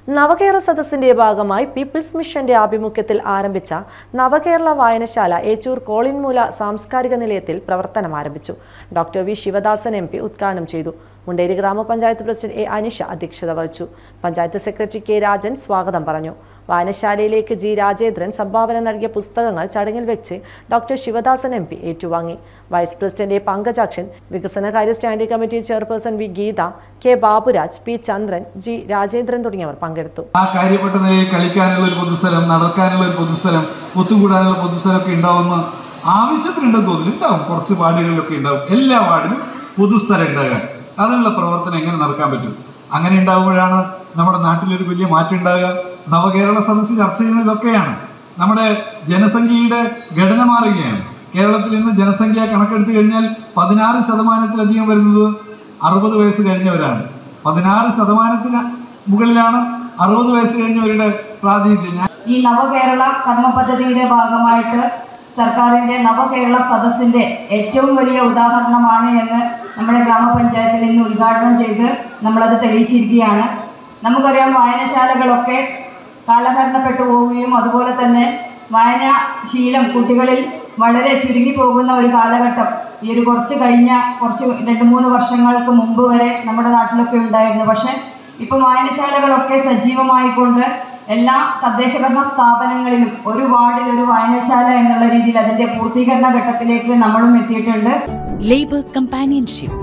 നവകേരള സദസ്സിന്റെ ഭാഗമായി പീപ്പിൾസ് മിഷന്റെ ആഭിമുഖ്യത്തിൽ ആരംഭിച്ച നവകേരള വായനശാല ഏച്ചൂർ കോളിൻമൂല സാംസ്കാരിക നിലയത്തിൽ പ്രവർത്തനം ആരംഭിച്ചു doctor V Sivadasan M P ഉദ്ഘാടനം ചെയ്തു മുണ്ടേരി ഗ്രാമപഞ്ചായത്ത് പ്രസിഡന്റ് എ അനിഷ അധ്യക്ഷത വഹിച്ചു പഞ്ചായത്ത് സെക്രട്ടറി കെ രാജൻ സ്വാഗതം പറഞ്ഞു വായനശാലയിലേക്ക് ജി രാജേന്ദ്രൻ സംഭാവന നൽകിയ പുസ്തകങ്ങൾ ചടങ്ങിൽ വെച്ച് ഡോക്ടർ ശിവദാസൻ എം പി ഏറ്റുവാങ്ങി വൈസ് പ്രസിഡന്റ് എ പങ്കജാക്ഷൻ വികസനകാര്യ standing committee chairperson V Geetha K Baburaj P Chandran G Rajendran തുടങ്ങിയവർ പങ്കെടുത്തു ആ കാര്യപ്പെട്ട നിലയിൽ കളിക്കാനുള്ള ഒരു പൊതുസ്ഥലം നടക്കാനുള്ള ഒരു പൊതുസ്ഥലം ഒത്തുകൂടാനുള്ള പൊതുസ്ഥലമൊക്കെ ഉണ്ടാവുന്ന ആവശ്യത്തിനുണ്ടെന്ന് തോന്നുന്നു ഉണ്ടാവും കുറച്ച് വാർഡുകളിലൊക്കെ ഉണ്ടാവും എല്ലാ വാർഡിലും പൊതുസ്ഥലം ഉണ്ടാകാൻ അതിനുള്ള പ്രവർത്തനം എങ്ങനെ നടക്കാൻ പറ്റും അങ്ങനെ ഉണ്ടാകുമ്പോഴാണ് നമ്മുടെ നാട്ടിലൊരു വലിയ മാറ്റം ഉണ്ടാകുക നവകേരള സദസ്സ് ചർച്ച ചെയ്യുന്നതൊക്കെയാണ് നമ്മുടെ ജനസംഖ്യയുടെ ഘടന മാറുകയാണ് കേരളത്തിൽ ഇന്ന് ജനസംഖ്യ കണക്കെടുത്ത് കഴിഞ്ഞാൽ പതിനാറ് ശതമാനത്തിലധികം വരുന്നത് അറുപത് വയസ്സ് കഴിഞ്ഞവരാണ് പതിനാറ് ശതമാനത്തിന് മുകളിലാണ് അറുപത് വയസ്സ് കഴിഞ്ഞവരുടെ പ്രാതിനിധ്യം ഞാൻ ഈ നവകേരള കർമ്മ പദ്ധതിയുടെ ഭാഗമായിട്ട് സർക്കാരിൻ്റെ നവകേരള സദസ്സിൻ്റെ ഏറ്റവും വലിയ ഉദാഹരണമാണ് എന്ന് നമ്മുടെ ഗ്രാമപഞ്ചായത്തിൽ ഇന്ന് ഉദ്ഘാടനം ചെയ്ത് നമ്മളത് തെളിയിച്ചിരിക്കുകയാണ് നമുക്കറിയാം വായനശാലകളൊക്കെ കാലഹരണപ്പെട്ടു പോവുകയും അതുപോലെ തന്നെ വായനാശീലം കുട്ടികളിൽ വളരെ ചുരുങ്ങി പോകുന്ന ഒരു കാലഘട്ടം ഈ ഒരു കുറച്ച് കഴിഞ്ഞ കുറച്ച് രണ്ട് മൂന്ന് വർഷങ്ങൾക്ക് മുമ്പ് വരെ നമ്മുടെ നാട്ടിലൊക്കെ ഉണ്ടായിരുന്നു പക്ഷേ ഇപ്പം വായനശാലകളൊക്കെ സജീവമായിക്കൊണ്ട് എല്ലാ തദ്ദേശഭരണ സ്ഥാപനങ്ങളിലും ഒരു വാർഡിൽ ഒരു വായനശാല എന്നുള്ള രീതിയിൽ അതിൻ്റെ പൂർത്തീകരണ ഘട്ടത്തിലേക്ക് നമ്മളും എത്തിയിട്ടുണ്ട് ലേബർ കമ്പാനിയൻഷിപ്പ്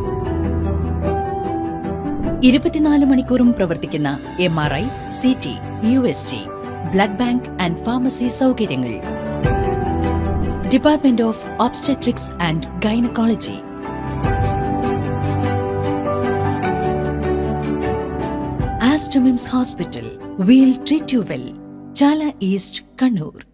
ഇരുപത്തിനാല് മണിക്കൂറും പ്രവർത്തിക്കുന്ന M R I C T U S G blood bank and pharmacy സൗകര്യങ്ങൾ department of obstetrics and gynaecology Aster MIMS hospital will treat you well Chala East Kannur